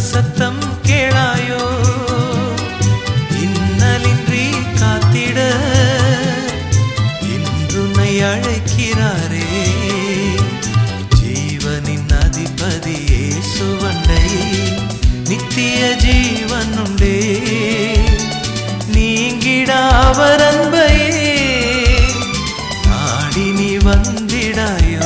சத்தம் கேளாயோ இன்னலின்றி காத்திட இன்றுனை அழைக்கிறாரே ஜீவனின் அதிபதியே சுவண்டை நித்திய ஜீவன் உண்டே நீங்கிடா அவர் அன்பையே நாடி நீ வந்திடாயோ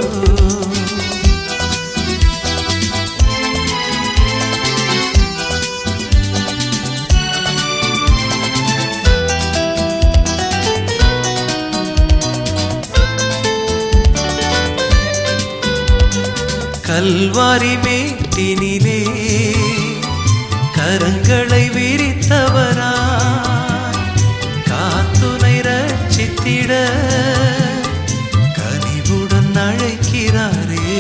கல்வாரி மேட்டினிலே கரங்களை விரித்தவரா காத்துனை ரட்சித்திட கனிவுடன் அழைக்கிறாரே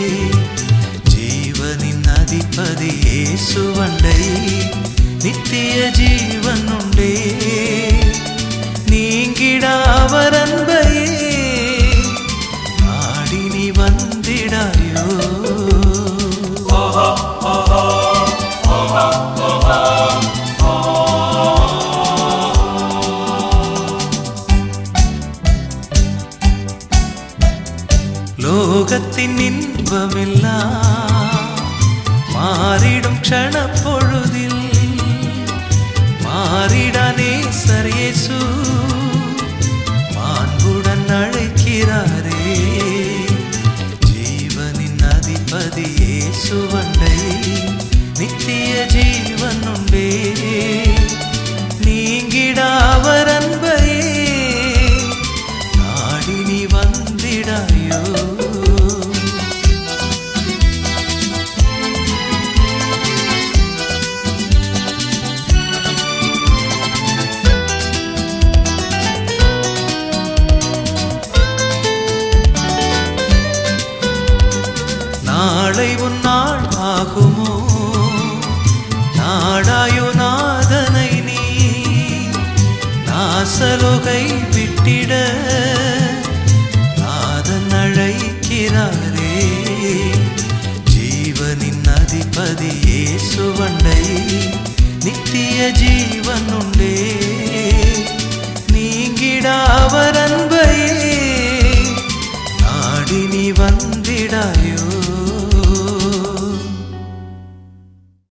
ஜீவனின் அதிபதியே சுவண்டை நித்திய ஜீவன் உண்டே நீங்கிடா அவர் அன்பையே நாடி நீ வந்திடாயோ லோகத்தின் இன்பமெல்லாம் மாறிடும் க்ஷண பொழுதில் மாறிடானே சரியேசு மாண்புடன் அழைக்கிறாரே ஜீவனின் அதிபதியே சுவண்டை நித்திய ஜீவன் உண்டே நீங்கிடாவர் அன்பையே நாடி நீ வந்திடாயோ நாளை உன் நாள் ஆகுமோ நாடாயோ நாதனை நீ நாசலோகை விட்டிட நாதன் அழைக்கிறாரே ஜீவனின் அதிபதியே சுவண்டை நித்திய ஜீவன் உண்டே